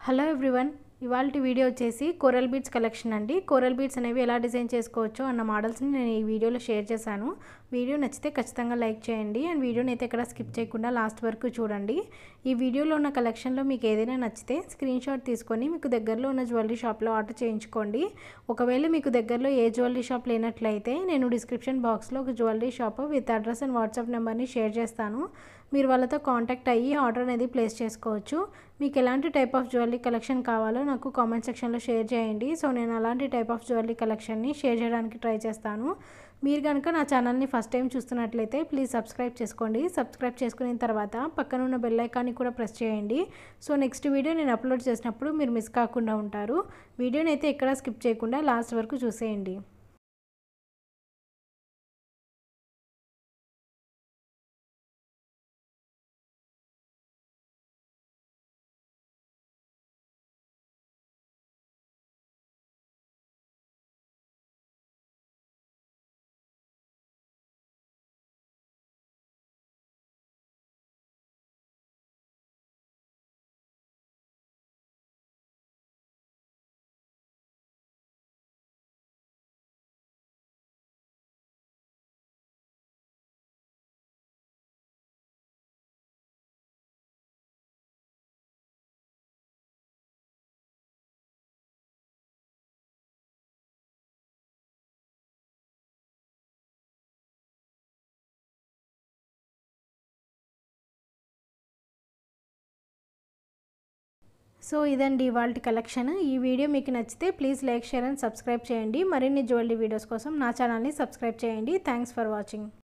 hello everyone ఇవాళ video వచ్చేసి coral beads collection అండి కోరల్ బీడ్స్ అనేవి ఎలా డిజైన్ చేసుకోవచ్చో అన్న మోడల్స్ని నేను ఈ వీడియోలో షేర్ చేశాను వీడియో నచ్చితే ఖచ్చితంగా లైక్ చేయండి అండ్ వీడియోని అయితే ఎక్కడ స్కిప్ చేయకుండా లాస్ట్ వరకు చూడండి ఈ వీడియోలో ఉన్న కలెక్షన్లో మీకు ఏదైనా నచ్చితే స్క్రీన్ షాట్ తీసుకొని మీకు దగ్గరలో ఉన్న జ్యువెలరీ షాప్లో ఆర్డర్ చేయించుకోండి ఒకవేళ మీకు దగ్గరలో ఏ జ్యువెలరీ షాప్ లేనట్లయితే నేను డిస్క్రిప్షన్ బాక్స్లో ఒక jewellery shop with address and WhatsApp నెంబర్ని షేర్ చేస్తాను మీరు వాళ్ళతో కాంటాక్ట్ అయ్యి ఆర్డర్ అనేది ప్లేస్ చేసుకోవచ్చు మీకు ఎలాంటి టైప్ ఆఫ్ జ్యువెలరీ కలెక్షన్ కావాలో నాకు కామెంట్ సెక్షన్లో షేర్ చేయండి సో నేను అలాంటి టైప్ ఆఫ్ జ్యువెలరీ కలెక్షన్ని షేర్ చేయడానికి ట్రై చేస్తాను మీరు కనుక నా ఛానల్ని ఫస్ట్ టైం చూస్తున్నట్లయితే ప్లీజ్ సబ్స్క్రైబ్ చేసుకోండి సబ్స్క్రైబ్ చేసుకున్న తర్వాత పక్కన ఉన్న బెల్ ఐకాన్ని కూడా ప్రెస్ చేయండి సో నెక్స్ట్ వీడియో నేను అప్లోడ్ చేసినప్పుడు మీరు మిస్ కాకుండా ఉంటారు వీడియోని అయితే ఎక్కడా స్కిప్ చేయకుండా లాస్ట్ వరకు చూసేయండి సో ఇదండి ఇవాళ కలెక్షన్ ఈ వీడియో మీకు నచ్చితే please like share and subscribe చేయండి మరిన్ని జ్యువెలరీ వీడియోస్ కోసం నా ఛానల్ని సబ్స్క్రైబ్ చేయండి థ్యాంక్స్ ఫర్ వాచింగ్